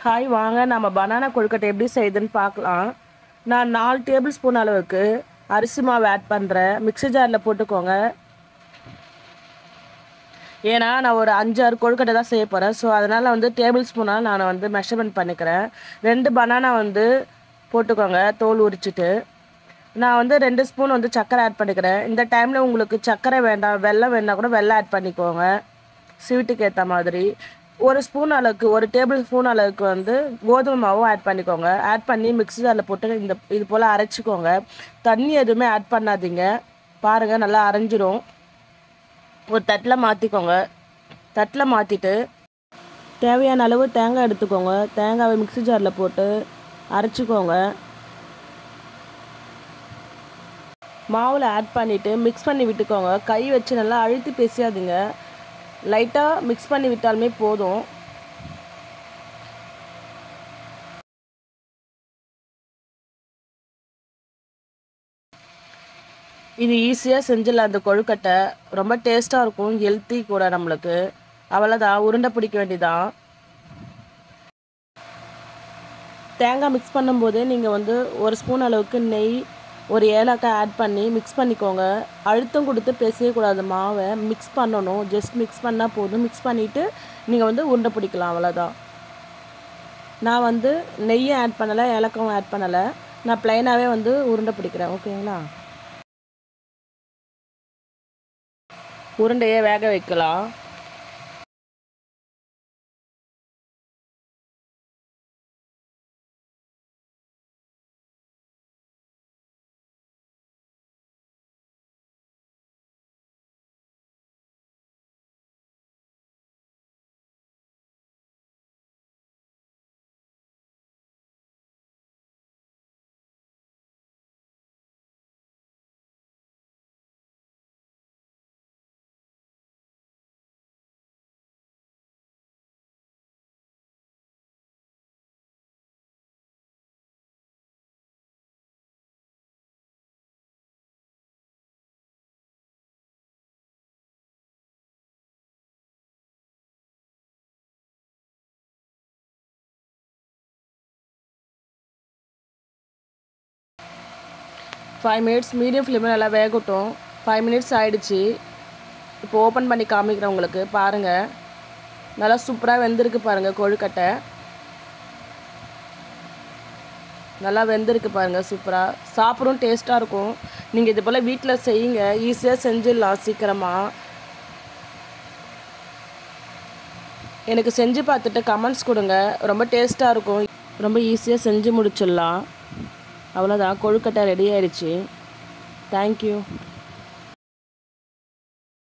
hi வாங்க நம்ம banana கொழுக்கட்டை எப்படி செய்யுதுன்னு பார்க்கலாம் நான் நாலு டேபிள் ஸ்பூன் அளவுக்கு அரிசி மாவு ஆட் பண்ணுறேன் மிக்ஸி ஜாரில் போட்டுக்கோங்க ஏன்னா நான் ஒரு அஞ்சாறு கொழுக்கட்டை தான் செய்ய போகிறேன் ஸோ அதனால் வந்து டேபிள் ஸ்பூனால் நான் வந்து மெஷர்மெண்ட் பண்ணிக்கிறேன் ரெண்டு பனானா வந்து போட்டுக்கோங்க தோல் உரிச்சிட்டு நான் வந்து ரெண்டு ஸ்பூன் வந்து சர்க்கரை ஆட் பண்ணிக்கிறேன் இந்த டைமில் உங்களுக்கு சர்க்கரை வேண்டாம் வெல்லம் வேணால் கூட வெல்லம் ஆட் பண்ணிக்கோங்க ஸ்வீட்டுக்கு ஏற்ற மாதிரி ஒரு ஸ்பூன் அளவுக்கு ஒரு டேபிள் ஸ்பூன் அளவுக்கு வந்து கோதுமை மாவும் ஆட் பண்ணிக்கோங்க ஆட் பண்ணி மிக்ஸி ஜாரில் போட்டு இந்த இது போல் அரைச்சிக்கோங்க தண்ணி எதுவுமே ஆட் பண்ணாதீங்க பாருங்கள் நல்லா அரைஞ்சிரும் ஒரு தட்டில் மாற்றிக்கோங்க தட்டில் மாற்றிட்டு தேவையான அளவு தேங்காய் எடுத்துக்கோங்க தேங்காவை மிக்ஸி ஜாரில் போட்டு அரைச்சிக்கோங்க மாவில் ஆட் பண்ணிவிட்டு மிக்ஸ் பண்ணி விட்டுக்கோங்க கை வச்சு நல்லா அழுத்தி பேசியாதீங்க லைட்டாக மிக்ஸ் பண்ணி விட்டாலுமே போதும் இது ஈஸியாக செஞ்சிடலாம் அந்த கொழுக்கட்டை ரொம்ப டேஸ்ட்டாக இருக்கும் ஹெல்த்தி கூட நம்மளுக்கு அவ்வளோதான் உருண்டை பிடிக்க வேண்டியதான் தேங்காய் மிக்ஸ் பண்ணும்போது நீங்கள் வந்து ஒரு ஸ்பூன் அளவுக்கு நெய் ஒரு ஏலக்காய் ஆட் பண்ணி மிக்ஸ் பண்ணிக்கோங்க அழுத்தம் கொடுத்து பேசக்கூடாது மாவை மிக்ஸ் பண்ணணும் ஜஸ்ட் மிக்ஸ் பண்ணால் போதும் மிக்ஸ் பண்ணிவிட்டு நீங்கள் வந்து உருண்டை பிடிக்கலாம் அவ்வளோதான் நான் வந்து நெய்யும் ஆட் பண்ணலை ஏலக்காவும் ஆட் பண்ணலை நான் ப்ளைனாகவே வந்து உருண்டை பிடிக்கிறேன் ஓகேங்களா உருண்டையை வேக வைக்கலாம் ஃபைவ் மினிட்ஸ் மீடியம் ஃப்ளேமில் நல்லா வேகட்டும் ஃபைவ் மினிட்ஸ் ஆயிடுச்சு இப்போ ஓப்பன் பண்ணி காமிக்கிறேன் உங்களுக்கு பாருங்கள் நல்லா சூப்பராக வெந்திருக்கு பாருங்கள் கொழுக்கட்டை நல்லா வெந்திருக்கு பாருங்கள் சூப்பராக சாப்பிடும் டேஸ்ட்டாக இருக்கும் நீங்கள் இது போல் வீட்டில் செய்யுங்க ஈஸியாக செஞ்சிடலாம் சீக்கிரமாக எனக்கு செஞ்சு பார்த்துட்டு கமெண்ட்ஸ் கொடுங்க ரொம்ப டேஸ்ட்டாக இருக்கும் ரொம்ப ஈஸியாக செஞ்சு முடிச்சிடலாம் அவ்வளோதான் கொழுக்கட்டை ரெடி ஆயிடுச்சு தேங்க்யூ